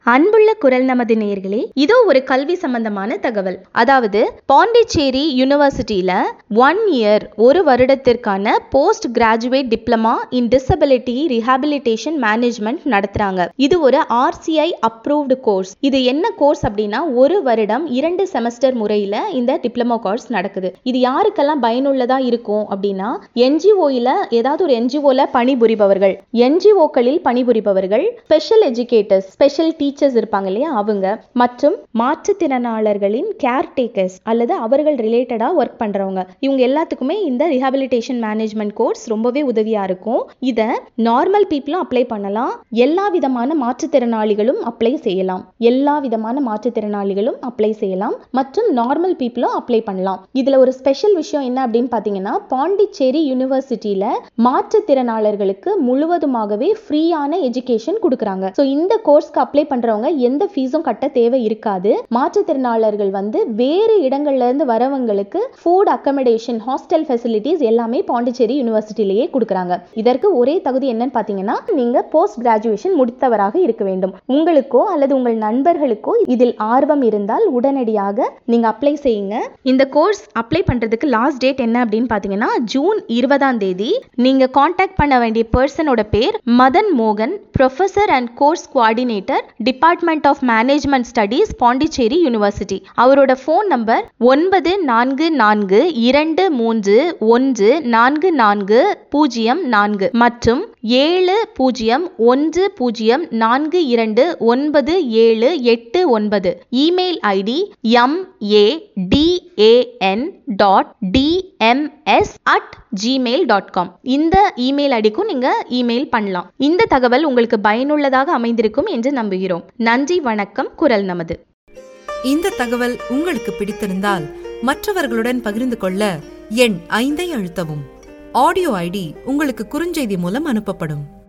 அன்புள்ள குரல் நமது நேர்களே இதோ ஒரு கல்வி சம்பந்தமான தகவல் அதாவது பாண்டிச்சேரி யூனிவர்சிட்டியில ஒன் இயர் ஒரு வருடத்திற்கான post graduate diploma in disability rehabilitation management நடத்துறாங்க இது ஒரு ஆர்சிஐ அப்ரூவ்டு கோர்ஸ் இது என்ன கோர்ஸ் அப்படின்னா ஒரு வருடம் இரண்டு செமஸ்டர் முறையில இந்த டிப்ளமோ கோர்ஸ் நடக்குது இது யாருக்கெல்லாம் பயனுள்ளதா இருக்கும் அப்படின்னா என்ஜிஓயில ஏதாவது ஒரு என்ஜிஓல பணிபுரிபவர்கள் என்ஜிஓக்களில் பணிபுரிபவர்கள் ஸ்பெஷல் எஜுகேட்டர்ஸ் ஸ்பெஷல் டீச்சர்ஸ் இருப்பாங்க இல்லையா அவங்க மற்றும் மாற்றுத்திறனாளர்களின் கேர் டேக்கர்ஸ் அல்லது அவர்கள் ரிலேட்டடா ஒர்க் பண்றவங்க இவங்க எல்லாத்துக்குமே இந்த ரிஹாபிலிட்டேஷன் மேனேஜ்மெண்ட் கோர்ஸ் ரொம்பவே உதவியா இருக்கும் இத நார்மல் பீப்புளும் அப்ளை பண்ணலாம் எல்லா விதமான மாற்றுத்திறனாளிகளும் அப்ளை செய்யலாம் எல்லா விதமான மாற்றுத்திறனாளிகளும் அப்ளை செய்யலாம் மற்றும் நார்மல் பீப்புளும் அப்ளை பண்ணலாம் இதுல ஒரு ஸ்பெஷல் விஷயம் என்ன அப்படின்னு பாத்தீங்கன்னா பாண்டிச்சேரி யூனிவர்சிட்டியில மாற்றுத்திறனாளர்களுக்கு முழுவதுமாகவே ஃப்ரீயான எஜுகேஷன் கொடுக்குறாங்க ஸோ இந்த கோர்ஸ்க்கு அப்ளை பண்றவங்க எந்த ஃபீஸும் கட்ட தேவை இருக்காது மாற்றுத்திறனாளர்கள் வந்து வேறு இடங்கள்ல இருந்து வரவங்களுக்கு ஃபுட் அக்கமடேஷன் ஹாஸ்டல் ஃபெசிலிட்டிஸ் எல்லாமே பாண்டிச்சேரி யூனிவர்சிட்டியிலேயே கொடுக்குறாங்க இதற்கு ஒரே தகுதி என்னன்னு பாத்தீங்கன்னா நீங்க போஸ்ட் கிராஜுவேஷன் முடித்தவராக இருக்க வேண்டும் உங்களுக்கோ அல்லது உங்கள் நண்பர்களுக்கோ இதில் ஆர்வம் இருந்தால் உடனடியாக நீங்க அப்ளை செய்யுங்க இந்த கோர்ஸ் அப்ளை பண்றதுக்கு லாஸ்ட் டேட் என்ன அப்படின்னு பாத்தீங்கன்னா ஜூன் இருபதாம் தேதி நீங்க காண்டாக்ட் பண்ண வேண்டிய பர்சனோட பேர் மதன் மோகன் professor and course coordinator department of management studies Pondicherry university அவரோட ஃபோன் நம்பர் ஒன்பது நான்கு நான்கு இரண்டு மூன்று ஒன்று நான்கு நான்கு பூஜ்ஜியம் நான்கு மற்றும் ஏழு பூஜ்ஜியம் ஒன்று பூஜ்ஜியம் நான்கு இரண்டு ஒன்பது ஏழு எட்டு ஒன்பது email ID M A D A N dot T M S at Gmail dot com இந்த இமெயில் ஐடிக்கும் நீங்க இமெயில் பண்ணலாம் இந்த தகவல் உங்களுக்கு பயனுள்ளதாக அமைந்திருக்கும் என்று நம்புகிறோம் நன்றி வணக்கம் குரல் நமது இந்த தகவல் உங்களுக்கு பிடித்திருந்தால் மற்றவர்களுடன் பகிர்ந்து கொள்ள எண் ஐந்தை அழுத்தவும் ஆடியோ ஐடி உங்களுக்கு குறுஞ்செய்தி மூலம் அனுப்பப்படும்